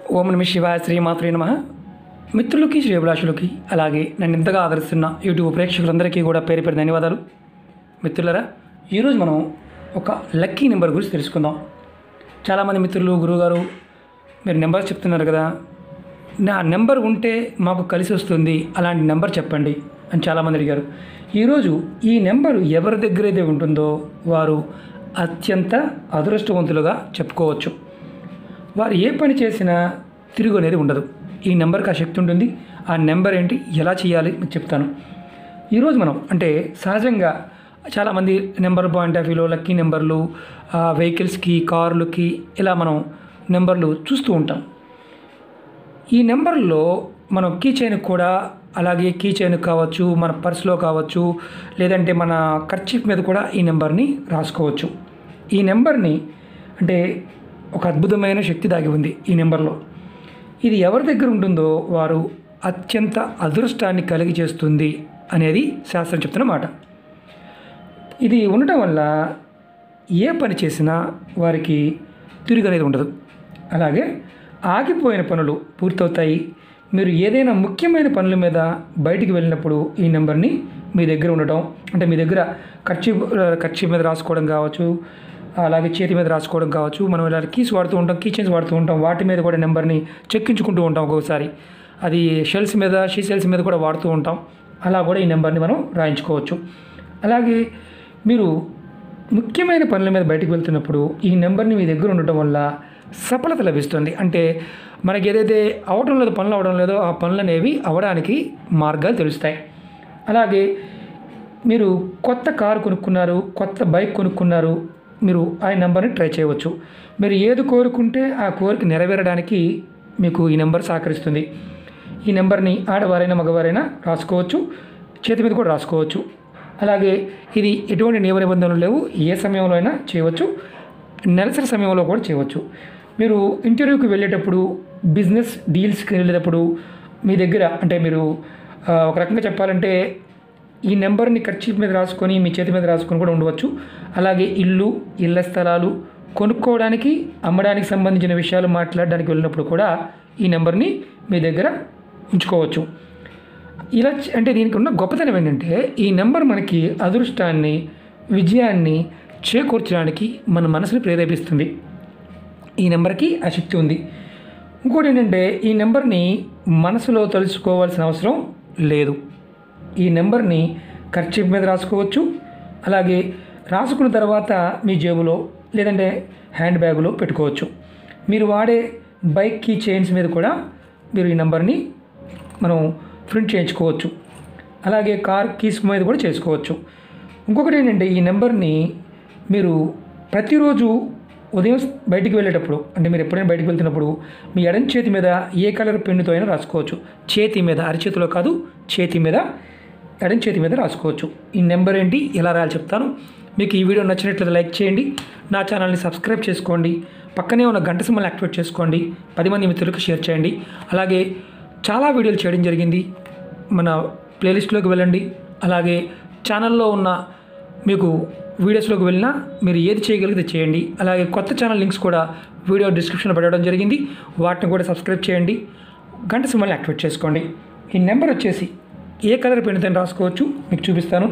ఓం నమ శివాయ శ్రీమాత్రే నమ మిత్రులకి శ్రేభిలాషులకి అలాగే నన్ను ఇంతగా ఆదరిస్తున్న యూట్యూబ్ ప్రేక్షకులందరికీ కూడా పేరు పేరు ధన్యవాదాలు మిత్రులరా ఈరోజు మనం ఒక లక్కీ నెంబర్ గురించి తెలుసుకుందాం చాలామంది మిత్రులు గురువుగారు మీరు నెంబర్ చెప్తున్నారు కదా నా నెంబర్ ఉంటే మాకు కలిసి వస్తుంది అలాంటి నెంబర్ చెప్పండి అని చాలామంది అడిగారు ఈరోజు ఈ నెంబర్ ఎవరి దగ్గర అయితే ఉంటుందో వారు అత్యంత అదృష్టవంతులుగా చెప్పుకోవచ్చు వారు ఏ పని చేసినా తిరుగు అనేది ఉండదు ఈ నెంబర్కి ఆ శక్తి ఉంటుంది ఆ నెంబర్ ఏంటి ఎలా చేయాలి మీకు చెప్తాను ఈరోజు మనం అంటే సహజంగా చాలామంది నెంబర్ పాయింట్ ఆఫ్ వ్యూలో లక్కీ నెంబర్లు ఆ, వెహికల్స్కి కార్లకి ఇలా మనం నెంబర్లు చూస్తూ ఉంటాం ఈ నెంబర్లో మనం కీ చైన్ కూడా అలాగే కీ చైన్ కావచ్చు మన పర్స్లో కావచ్చు లేదంటే మన ఖర్చీఫ్ మీద కూడా ఈ నెంబర్ని రాసుకోవచ్చు ఈ నెంబర్ని అంటే ఒక అద్భుతమైన శక్తి దాగి ఉంది ఈ నెంబర్లో ఇది ఎవరి దగ్గర ఉంటుందో వారు అత్యంత అదృష్టాన్ని కలిగి చేస్తుంది అనేది శాస్త్రం చెప్తున్న మాట ఇది ఉండటం వల్ల ఏ పని చేసినా వారికి తిరిగి అనేది ఉండదు అలాగే ఆగిపోయిన పనులు పూర్తవుతాయి మీరు ఏదైనా ముఖ్యమైన పనుల మీద బయటికి వెళ్ళినప్పుడు ఈ నెంబర్ని మీ దగ్గర ఉండటం అంటే మీ దగ్గర ఖర్చు ఖర్చు మీద రాసుకోవడం కావచ్చు అలాగే చేతి మీద రాసుకోవడం కావచ్చు మనం ఇలా కీస్ వాడుతూ ఉంటాం కీ చైన్స్ వాడుతూ ఉంటాం వాటి మీద కూడా నెంబర్ని చెక్కించుకుంటూ ఉంటాం ఒక్కొక్కసారి అది షెల్స్ మీద షీ సెల్స్ మీద కూడా వాడుతూ ఉంటాం అలా కూడా ఈ నెంబర్ని మనం రాయించుకోవచ్చు అలాగే మీరు ముఖ్యమైన పనుల మీద బయటకు వెళ్తున్నప్పుడు ఈ నెంబర్ని మీ దగ్గర ఉండటం వల్ల సఫలత లభిస్తుంది అంటే మనకి ఏదైతే అవడం లేదో పనులు అవడం లేదో ఆ పనులు అనేవి అవడానికి మార్గాలు తెలుస్తాయి అలాగే మీరు కొత్త కారు కొనుక్కున్నారు కొత్త బైక్ కొనుక్కున్నారు మీరు ఆ నెంబర్ని ట్రై చేయవచ్చు మీరు ఏది కోరుకుంటే ఆ కోరిక నెరవేరడానికి మీకు ఈ నెంబర్ సహకరిస్తుంది ఈ నెంబర్ని ఆడవారైనా మగవారైనా రాసుకోవచ్చు చేతి మీద కూడా రాసుకోవచ్చు అలాగే ఇది ఎటువంటి నియమ నిబంధనలు లేవు ఏ సమయంలో అయినా చేయవచ్చు నెలసరి సమయంలో కూడా చేయవచ్చు మీరు ఇంటర్వ్యూకి వెళ్ళేటప్పుడు బిజినెస్ డీల్స్కి వెళ్ళేటప్పుడు మీ దగ్గర అంటే మీరు ఆ, ఒక రకంగా చెప్పాలంటే ఈ నెంబర్ని ఖర్చు మీద రాసుకొని మీ చేతి మీద రాసుకొని కూడా ఉండవచ్చు అలాగే ఇల్లు ఇళ్ల స్థలాలు కొనుక్కోవడానికి అమ్మడానికి సంబంధించిన విషయాలు మాట్లాడడానికి వెళ్ళినప్పుడు కూడా ఈ నెంబర్ని మీ దగ్గర ఉంచుకోవచ్చు ఇలా చ- అంటే దీనికి ఉన్న గొప్పతనం ఏంటంటే ఈ నెంబర్ మనకి అదృష్టాన్ని విజయాన్ని చేకూర్చడానికి మన మనసుని ప్రేరేపిస్తుంది ఈ నెంబర్కి ఆ శక్తి ఉంది ఇంకోటి ఏంటంటే ఈ నెంబర్ని మనసులో తలుచుకోవాల్సిన అవసరం లేదు ఈ నెంబర్ని ఖర్చు మీద రాసుకోవచ్చు అలాగే రాసుకున్న తర్వాత మీ జేబులో లేదంటే హ్యాండ్ బ్యాగులో పెట్టుకోవచ్చు మీరు వాడే బైక్ కీ చైన్స్ మీద కూడా మీరు ఈ నెంబర్ని మనం ప్రింట్ చేయించుకోవచ్చు అలాగే కార్ కీస్ మీద కూడా చేసుకోవచ్చు ఇంకొకటి ఏంటంటే ఈ నెంబర్ని మీరు ప్రతిరోజు ఉదయం బయటికి వెళ్ళేటప్పుడు అంటే మీరు ఎప్పుడైనా బయటికి వెళ్తున్నప్పుడు మీ ఎడం చేతి మీద ఏ కలర్ పెన్నుతో అయినా రాసుకోవచ్చు చేతి మీద అరిచేతిలో కాదు చేతి మీద ఎడం చేతి మీద రాసుకోవచ్చు ఈ నెంబర్ ఏంటి ఎలా రాయాలి చెప్తాను మీకు ఈ వీడియో నచ్చినట్లయితే లైక్ చేయండి నా ఛానల్ని సబ్స్క్రైబ్ చేసుకోండి పక్కనే ఉన్న గంట సింబల్ని యాక్టివేట్ చేసుకోండి పది మంది మిత్రులకు షేర్ చేయండి అలాగే చాలా వీడియోలు చేయడం జరిగింది మన ప్లేలిస్ట్లోకి వెళ్ళండి అలాగే ఛానల్లో ఉన్న మీకు వీడియోస్లోకి వెళ్ళినా మీరు ఏది చేయగలిగితే చేయండి అలాగే కొత్త ఛానల్ లింక్స్ కూడా వీడియో డిస్క్రిప్షన్లో పెట్టడం జరిగింది వాటిని కూడా సబ్స్క్రైబ్ చేయండి గంట సింబల్ని యాక్టివేట్ చేసుకోండి ఈ నెంబర్ వచ్చేసి ఏ కలర్ పెన్నుతో రాసుకోవచ్చు మీకు చూపిస్తాను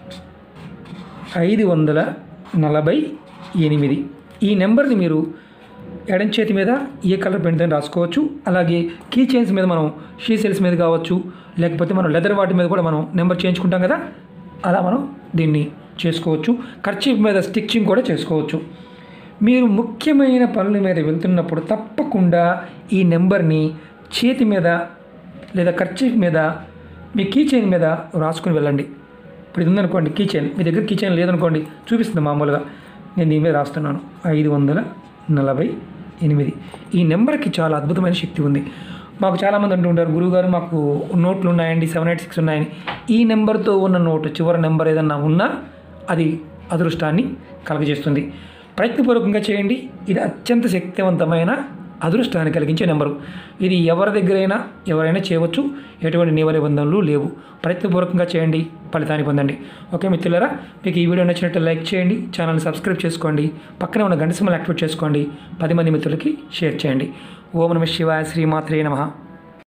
ఐదు వందల నలభై ఎనిమిది ఈ నెంబర్ని మీరు ఎడం చేతి మీద ఏ కలర్ పెన్తో రాసుకోవచ్చు అలాగే కీ చైన్స్ మీద మనం షీ సెల్స్ మీద కావచ్చు లేకపోతే మనం లెదర్ వాటి మీద కూడా మనం నెంబర్ చేయించుకుంటాం కదా అలా మనం దీన్ని చేసుకోవచ్చు ఖర్చీఫ్ మీద స్టిచ్చింగ్ కూడా చేసుకోవచ్చు మీరు ముఖ్యమైన పనుల మీద వెళ్తున్నప్పుడు తప్పకుండా ఈ నెంబర్ని చేతి మీద లేదా ఖర్చీఫ్ మీద మీ కీ చైన్ మీద రాసుకుని వెళ్ళండి ఇప్పుడు ఇది ఉందనుకోండి కీ చైన్ మీ దగ్గర కీ చైన్ లేదనుకోండి చూపిస్తుంది మామూలుగా నేను దీని మీద రాస్తున్నాను ఐదు వందల నలభై ఎనిమిది ఈ నెంబర్కి చాలా అద్భుతమైన శక్తి ఉంది మాకు చాలామంది అంటూ ఉంటారు గురువుగారు మాకు నోట్లు ఉన్నాయండి సెవెన్ ఎయిట్ సిక్స్ ఉన్నాయని ఈ నెంబర్తో ఉన్న నోటు చివరి నెంబర్ ఏదన్నా ఉన్నా అది అదృష్టాన్ని కలగజేస్తుంది ప్రయత్నపూర్వకంగా చేయండి ఇది అత్యంత శక్తివంతమైన అదృష్టాన్ని కలిగించే నెంబరు ఇది ఎవరి దగ్గరైనా ఎవరైనా చేయవచ్చు ఎటువంటి నియమ నిబంధనలు లేవు ప్రయత్నపూర్వకంగా చేయండి ఫలితాన్ని పొందండి ఓకే మిత్రులారా మీకు ఈ వీడియో నచ్చినట్టు లైక్ చేయండి ఛానల్ని సబ్స్క్రైబ్ చేసుకోండి పక్కనే ఉన్న గంట సింబల్ యాక్టివేట్ చేసుకోండి పది మంది మిత్రులకి షేర్ చేయండి ఓం నమ శివాయ శ్రీమాత్రే నమ